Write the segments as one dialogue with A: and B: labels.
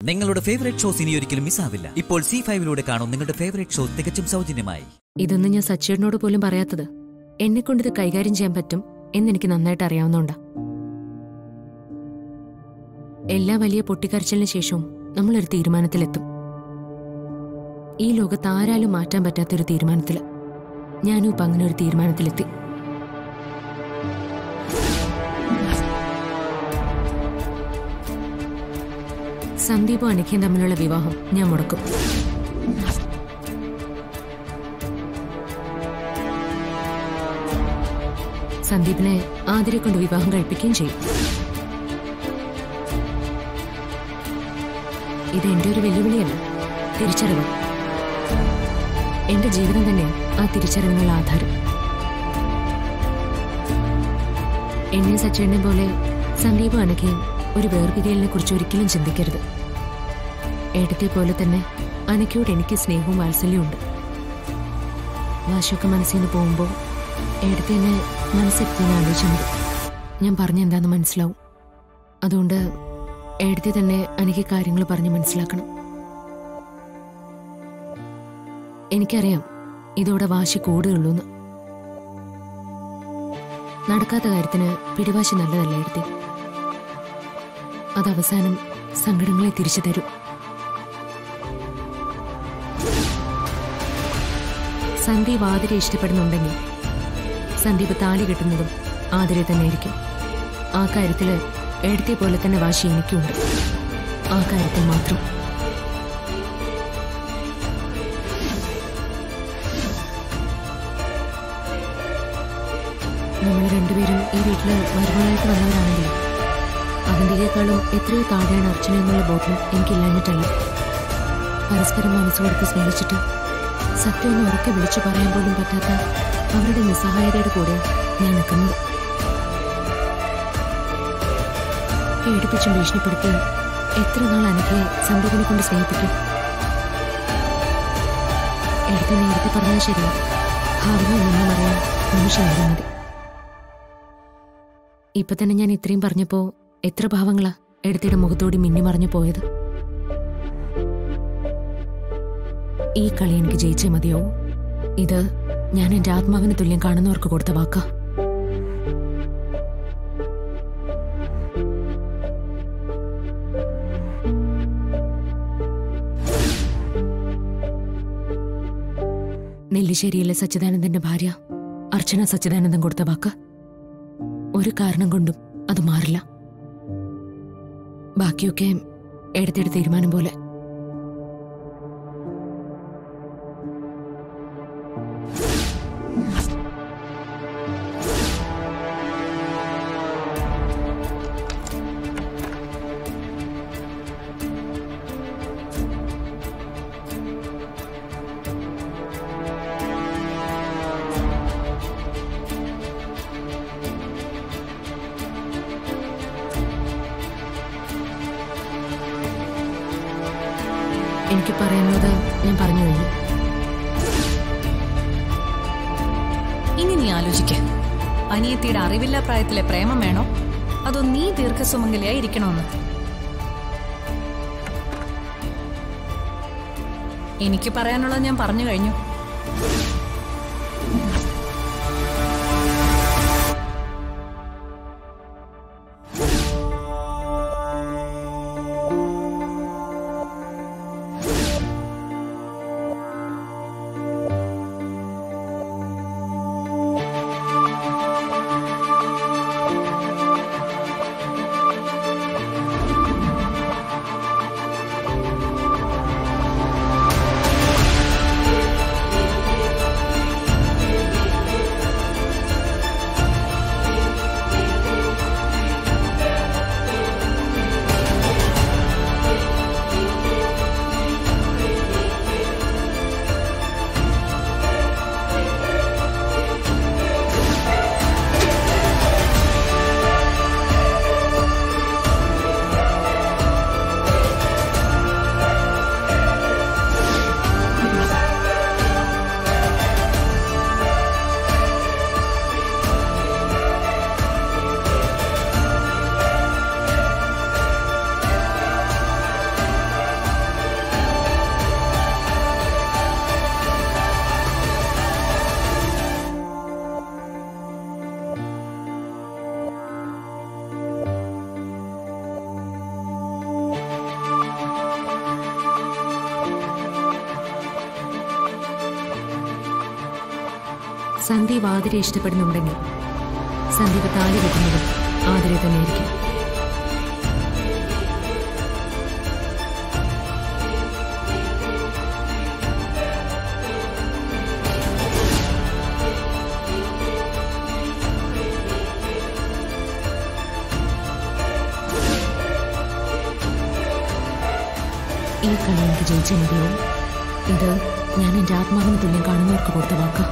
A: നിങ്ങളുടെ favourite shows ഇനി ഒരിക്കലും മിസ്സാവില്ല ഇപ്പോൾ സി ഫൈവിലൂടെ കാണും നിങ്ങളുടെ ഫേവറേറ്റ് ഷോ തികച്ചും സൗജന്യമായി
B: ഇതൊന്നും ഞാൻ സച്ചേട്ടനോട് പോലും പറയാത്തത് എന്നെ കൊണ്ട് ഇത് കൈകാര്യം ചെയ്യാൻ പറ്റും എന്നെനിക്ക് നന്നായിട്ട് അറിയാവുന്നതുകൊണ്ടാ എല്ലാ വലിയ പൊട്ടിക്കരച്ചിലിന് ശേഷവും നമ്മളൊരു തീരുമാനത്തിലെത്തും ഈ ലോകത്ത് ആരാലും മാറ്റാൻ പറ്റാത്തൊരു തീരുമാനത്തില് ഞാനും ഇപ്പൊ അങ്ങനെ ഒരു തീരുമാനത്തിലെത്തി സന്ദീപും അനിഖയും തമ്മിലുള്ള വിവാഹം ഞാൻ മുടക്കും സന്ദീപിനെ ആതിരെ കൊണ്ട് വിവാഹം കഴിപ്പിക്കുകയും ചെയ്യും ഇത് എന്റെ ഒരു വെല്ലുവിളിയല്ല തിരിച്ചറിവ് എന്റെ ജീവിതം തന്നെയാണ് ആ തിരിച്ചറിവിനുള്ള ആധാരം എന്നെ സച്ചേനെ പോലെ സന്ദീപ് അനഘയും ഒരു വേർപിരിയലിനെ കുറിച്ച് ഒരിക്കലും ചിന്തിക്കരുത് ഏട്ടത്തെ പോലെ തന്നെ അനക്കയോട് എനിക്ക് സ്നേഹവും വാത്സല്യവും ഉണ്ട് വാശിയൊക്കെ മനസ്സിൽ നിന്ന് പോകുമ്പോൾ ഏടത്തെ എന്നെ മനസ്സെത്തിന്ന് ആലോചിച്ചാൽ മതി ഞാൻ പറഞ്ഞ എന്താന്ന് മനസ്സിലാവും അതുകൊണ്ട് ഏടത്തെ തന്നെ എനിക്ക് കാര്യങ്ങൾ പറഞ്ഞ് മനസ്സിലാക്കണം എനിക്കറിയാം ഇതോടെ വാശി കൂടുകയുള്ളൂന്ന് നടക്കാത്ത കാര്യത്തിന് പിടിവാശി നല്ലതല്ല എടുത്തി അത് അവസാനം സങ്കടങ്ങളെ തിരിച്ചു തരും സന്ദീപ് ആതിരെ ഇഷ്ടപ്പെടുന്നുണ്ടെങ്കിൽ സന്ദീപ് താലി കെട്ടുന്നതും ആതിരെ തന്നെയായിരിക്കും ആ കാര്യത്തിൽ എഴുത്തിയ പോലെ തന്നെ വാശി എനിക്കുണ്ട് ആ കാര്യത്തിൽ മാത്രം നമ്മൾ രണ്ടുപേരും ഈ വീട്ടിൽ മരുമകളായിട്ട് വന്നവരാണെങ്കിലും അതിൻ്റെക്കാളും എത്രയോ താഴെയാണ് അർച്ചന എന്നുള്ള ബോധം എനിക്കില്ലാഞ്ഞിട്ടല്ല പരസ്പരം മനസ്സ് കൊടുത്ത് സ്നേഹിച്ചിട്ട് സത്യം ഒന്ന് ഉറക്കെ വിളിച്ചു പറയാൻ പോലും പറ്റാത്ത അവരുടെ നിസ്സഹായതയുടെ കൂടെ ഞാൻ നിൽക്കുന്നത് പേടിപ്പിച്ചും ഭീഷണിപ്പെടുത്തിയും എത്ര നാൾ അനഘയെ സന്ദീപിനെ കൊണ്ട് സ്നേഹിപ്പിക്കും എടുത്ത് നേരത്തെ പറഞ്ഞാൽ ശരിയാ ഭാവന ഒന്നും അറിയാൻ നിമിഷം നേരം മതി ഇപ്പൊ തന്നെ ഞാൻ ഇത്രയും പറഞ്ഞപ്പോ എത്ര ഭാവങ്ങളാ എടുത്തിയുടെ മുഖത്തോടി മിന്നി മറഞ്ഞു പോയത് ഈ കളി എനിക്ക് ജയിച്ചേ മതിയാവൂ ഇത് ഞാൻ എന്റെ ആത്മാവിന് തുല്യം കാണുന്നവർക്ക് കൊടുത്ത വാക്കാ നെല്ലിശ്ശേരിയിലെ സച്ചിദാനന്ദന്റെ ഭാര്യ അർച്ചന സച്ചിദാനന്ദൻ കൊടുത്ത വാക്ക് ഒരു കാരണം കൊണ്ടും അത് മാറില്ല ബാക്കിയൊക്കെ എടുത്തെടുത്ത തീരുമാനം പോലെ എനിക്ക് പറയുന്നത് ഞാൻ പറഞ്ഞു കഴിഞ്ഞു
C: ഇനി നീ ആലോചിക്ക അനിയത്തിയുടെ അറിവില്ല പ്രായത്തിലെ പ്രേമം വേണോ അതോ നീ ദീർഘസുമംഗലിയായി ഇരിക്കണമെന്ന് എനിക്ക് പറയാനുള്ളത് ഞാൻ പറഞ്ഞു കഴിഞ്ഞു
B: സന്ദീപ് ആതിരെ ഇഷ്ടപ്പെടുന്നുണ്ടെങ്കിൽ സന്ദീപ് താലി കെട്ടുന്നത് ആതിരെ തന്നെയായിരിക്കും ഈ കളി എനിക്ക് ജയിച്ചേ മതിയാവും ഇത് ഞാൻ എൻ്റെ ആത്മാവിന് തുല്യം കാണുന്നവർക്ക് കൊടുത്ത വാക്കാം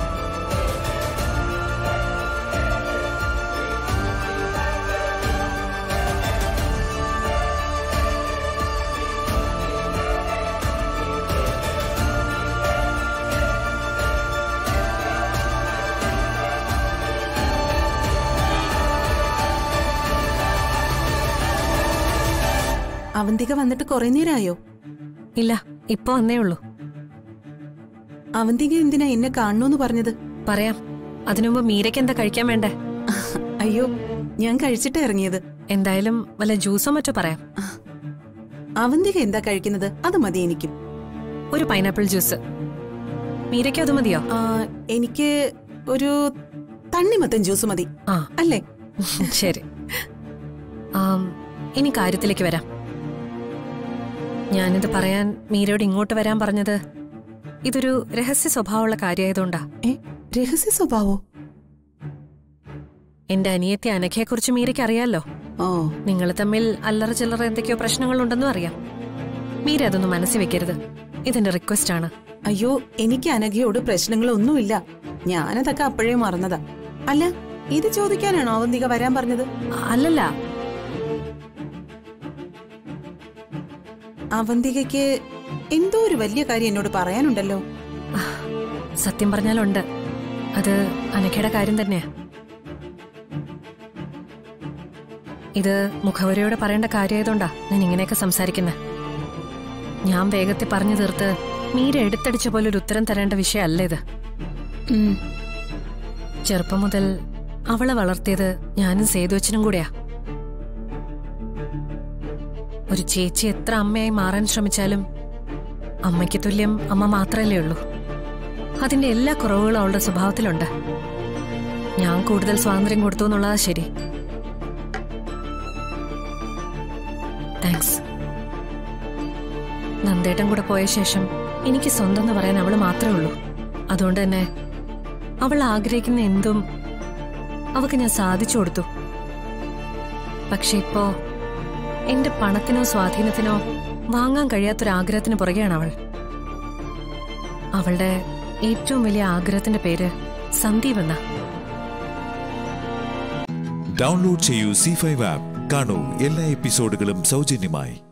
D: അവന്തിക വന്നിട്ട് കുറെ നേരമായോ
C: ഇല്ല ഇപ്പൊ വന്നേ ഉള്ളൂ
D: അവന്തിക എന്തിനാ എന്നെ കാണണോന്ന് പറഞ്ഞത്
C: പറയാം അതിനുമുമ്പ് മീരയ്ക്ക് എന്താ കഴിക്കാൻ വേണ്ടേ
D: അയ്യോ ഞാൻ കഴിച്ചിട്ട് ഇറങ്ങിയത്
C: എന്തായാലും വല്ല ജ്യൂസോ മറ്റോ പറയാം
D: അവന്തിക എന്താ കഴിക്കുന്നത് അത് മതി എനിക്കും
C: ഒരു പൈനാപ്പിൾ ജ്യൂസ് മീരയ്ക്ക് അത് മതിയോ
D: ആ, എനിക്ക് ഒരു തണ്ണിമത്തൻ ജ്യൂസ് മതി
C: ആ
D: അല്ലേ
C: ശരി ആം, ഇനി കാര്യത്തിലേക്ക് വരാം ഞാനിത് പറയാൻ മീരയോട് ഇങ്ങോട്ട് വരാൻ പറഞ്ഞത് ഇതൊരു രഹസ്യ സ്വഭാവമുള്ള കാര്യമായതുകൊണ്ടാ
D: ഏ രഹസ്യ സ്വഭാവോ
C: എന്റെ അനിയത്തി അനഘയെക്കുറിച്ച് മീരയ്ക്ക് അറിയാലോ
D: ഓ
C: നിങ്ങൾ തമ്മിൽ അല്ലറ ചില്ലറ എന്തൊക്കെയോ പ്രശ്നങ്ങളുണ്ടെന്നും അറിയാം മീര അതൊന്നും മനസ്സിൽ വെക്കരുത് ഇതെന്റെ റിക്വസ്റ്റ് ആണ്
D: അയ്യോ എനിക്ക് അനഘയോട് പ്രശ്നങ്ങളൊന്നുമില്ല ഞാനതൊക്കെ അപ്പോഴേ മറന്നതാ അല്ല ഇത് ചോദിക്കാനാണോ അവന്തിക വരാൻ പറഞ്ഞത്
C: അല്ലല്ല
D: അവന്തികയ്ക്ക് എന്തോ ഒരു വലിയ കാര്യം എന്നോട് പറയാനുണ്ടല്ലോ
C: സത്യം പറഞ്ഞാലുണ്ട് അത് അനഘയുടെ കാര്യം തന്നെയാ ഇത് മുഖവരയോടെ പറയേണ്ട കാര്യമായതുകൊണ്ടാ ഞാൻ ഇങ്ങനെയൊക്കെ സംസാരിക്കുന്നത് ഞാൻ വേഗത്തിൽ പറഞ്ഞു തീർത്ത് മീര എടുത്തടിച്ച പോലെ ഒരു ഉത്തരം തരേണ്ട വിഷയമല്ല ഇത്
D: ഉം.
C: ചെറുപ്പം മുതൽ അവളെ വളർത്തിയത് ഞാനും സേതുവച്ചനും കൂടെയാ ഒരു ചേച്ചി എത്ര അമ്മയായി മാറാൻ ശ്രമിച്ചാലും അമ്മയ്ക്ക് തുല്യം അമ്മ മാത്രമല്ലേ ഉള്ളൂ അതിന്റെ എല്ലാ കുറവുകളും അവളുടെ സ്വഭാവത്തിലുണ്ട് ഞാൻ കൂടുതൽ സ്വാതന്ത്ര്യം കൊടുത്തു എന്നുള്ളതാ ശരി താങ്ക്സ് നന്ദേട്ടൻ കൂടെ പോയ ശേഷം എനിക്ക് സ്വന്തം എന്ന് പറയാൻ അവള് മാത്രമേ ഉള്ളൂ അതുകൊണ്ട് തന്നെ അവൾ ആഗ്രഹിക്കുന്ന എന്തും അവക്ക് ഞാൻ സാധിച്ചു കൊടുത്തു പക്ഷെ ഇപ്പോ എന്റെ പണത്തിനോ സ്വാധീനത്തിനോ വാങ്ങാൻ കഴിയാത്തൊരാഗ്രഹത്തിന് പുറകെയാണ് അവൾ അവളുടെ ഏറ്റവും വലിയ ആഗ്രഹത്തിന്റെ പേര് സന്ദീപ് എന്ന
E: ഡൗൺലോഡ് ചെയ്യൂ സി ഫൈവ് ആപ്പ് കാണൂ എല്ലാ എപ്പിസോഡുകളും സൗജന്യമായി